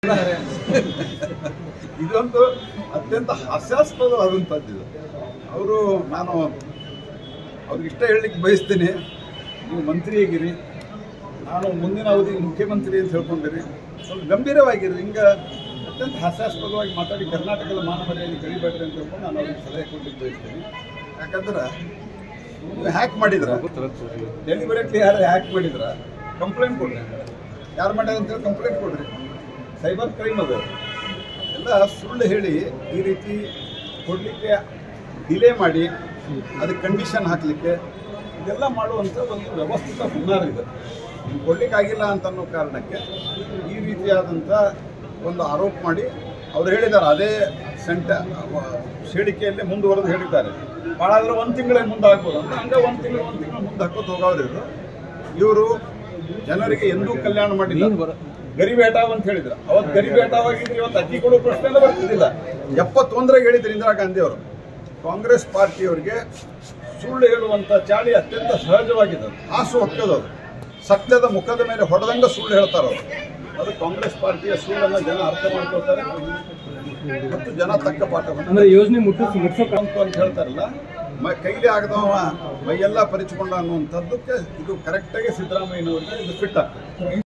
ಹೇಳ್ತಿದ್ದಾರೆ ಇದೊಂದು ಅತ್ಯಂತ ಹಾಸ್ಯಾಸ್ಪದವಾದಂಥದ್ದು ಇದು ಅವರು ನಾನು ಅವ್ರಿಗೆ ಇಷ್ಟ ಹೇಳಲಿಕ್ಕೆ ಬಯಸ್ತೀನಿ ನೀವು ಮಂತ್ರಿ ಆಗಿರಿ ನಾನು ಮುಂದಿನ ಅವಧಿ ಮುಖ್ಯಮಂತ್ರಿ ಅಂತ ಹೇಳ್ಕೊಂಡಿರಿ ಸ್ವಲ್ಪ ಗಂಭೀರವಾಗಿರಿ ಹಿಂಗೆ ಅತ್ಯಂತ ಹಾಸ್ಯಾಸ್ಪದವಾಗಿ ಮಾತಾಡಿ ಕರ್ನಾಟಕದ ಮಾನವರಿಯಲ್ಲಿ ಕಳಿಬೇಡ್ರಿ ಅಂತ ಹೇಳ್ಕೊಂಡು ನಾನು ಅವ್ರಿಗೆ ಸಲಹೆ ಕೊಡ್ಲಿಕ್ಕೆ ಬಯಸ್ತೀನಿ ಯಾಕಂದ್ರೆ ನೀವು ಹ್ಯಾಕ್ ಮಾಡಿದ್ರ ಡೆಲಿಬರೇಟ್ಲಿ ಯಾರು ಹ್ಯಾಕ್ ಮಾಡಿದ್ರ ಕಂಪ್ಲೇಂಟ್ ಕೊಡ್ರಿ ಯಾರು ಮಾಡ್ಯಾರ ಅಂತೇಳಿ ಕಂಪ್ಲೇಂಟ್ ಕೊಡ್ರಿ ಸೈಬರ್ ಕ್ರೈಮ್ ಅದು ಎಲ್ಲ ಸುಳ್ಳು ಹೇಳಿ ಈ ರೀತಿ ಕೊಡಲಿಕ್ಕೆ ಡಿಲೇ ಮಾಡಿ ಅದಕ್ಕೆ ಕಂಡೀಷನ್ ಹಾಕಲಿಕ್ಕೆ ಇದೆಲ್ಲ ಮಾಡುವಂಥ ಒಂದು ವ್ಯವಸ್ಥಿತ ಹುನ್ನಾರ ಇದೆ ಇದು ಕೊಡ್ಲಿಕ್ಕಾಗಿಲ್ಲ ಅಂತ ಅನ್ನೋ ಕಾರಣಕ್ಕೆ ಈ ರೀತಿಯಾದಂಥ ಒಂದು ಆರೋಪ ಮಾಡಿ ಅವ್ರು ಹೇಳಿದ್ದಾರೆ ಅದೇ ಸೆಂಟ ಹೇಳಿಕೆಯಲ್ಲೇ ಮುಂದುವರೆದು ಹೇಳಿದ್ದಾರೆ ಭಾಳ ಆದರೆ ಒಂದು ತಿಂಗಳೇ ಮುಂದೆ ಹಾಕ್ಬೋದು ಅಂತ ಹಂಗೆ ಒಂದು ತಿಂಗಳು ಒಂದು ತಿಂಗಳು ಮುಂದೆ ಹಾಕೋದು ಹೋಗೋರು ಇವರು ಇವರು ಜನರಿಗೆ ಎಂದೂ ಕಲ್ಯಾಣ ಮಾಡಿಲ್ಲ ಗರೀಬ್ ಹಟಾವ್ ಅಂತ ಹೇಳಿದ್ರು ಅವತ್ತು ಗರೀಬ್ ಹಟಾವ್ ಆಗಿದ್ರೆ ಇವತ್ತು ಅಕ್ಕಿ ಕೊಡೋ ಪ್ರಶ್ನೆನೇ ಬರ್ತಿದ್ದಿಲ್ಲ ಎಪ್ಪತ್ತೊಂದರಾಗ ಹೇಳಿದ್ರು ಇಂದಿರಾ ಗಾಂಧಿ ಅವರು ಕಾಂಗ್ರೆಸ್ ಪಾರ್ಟಿಯವರಿಗೆ ಸುಳ್ಳು ಹೇಳುವಂತ ಚಾಳಿ ಅತ್ಯಂತ ಸಹಜವಾಗಿದೆ ಆಸು ಹೊಕ್ಕದದು ಸತ್ಯದ ಮುಖದ ಮೇಲೆ ಹೊಡೆದಂಗ ಸುಳ್ಳು ಹೇಳ್ತಾರವರು ಅದು ಕಾಂಗ್ರೆಸ್ ಪಾರ್ಟಿಯ ಸುಳ್ಳನ್ನು ಜನ ಅರ್ಥ ಮಾಡ್ಕೊಳ್ತಾರೆ ಮತ್ತು ಜನ ತಕ್ಕ ಪಾಠವನ್ನು ಅಂದ್ರೆ ಯೋಜನೆ ಮುಟ್ಟಿಸ್ ಮುಟ್ಸೋಕೆ ಅಂತ ಅಂತ ಹೇಳ್ತಾರಲ್ಲ ಮ ಕೈಲಿ ಆಗದವ ಮೈಯೆಲ್ಲ ಪರಿಚಿಕೊಂಡ ಅನ್ನುವಂಥದ್ದಕ್ಕೆ ಇದು ಕರೆಕ್ಟಾಗಿ ಸಿದ್ದರಾಮಯ್ಯನವರಿಗೆ ಇದು ಫಿಟ್ ಆಗ್ತದೆ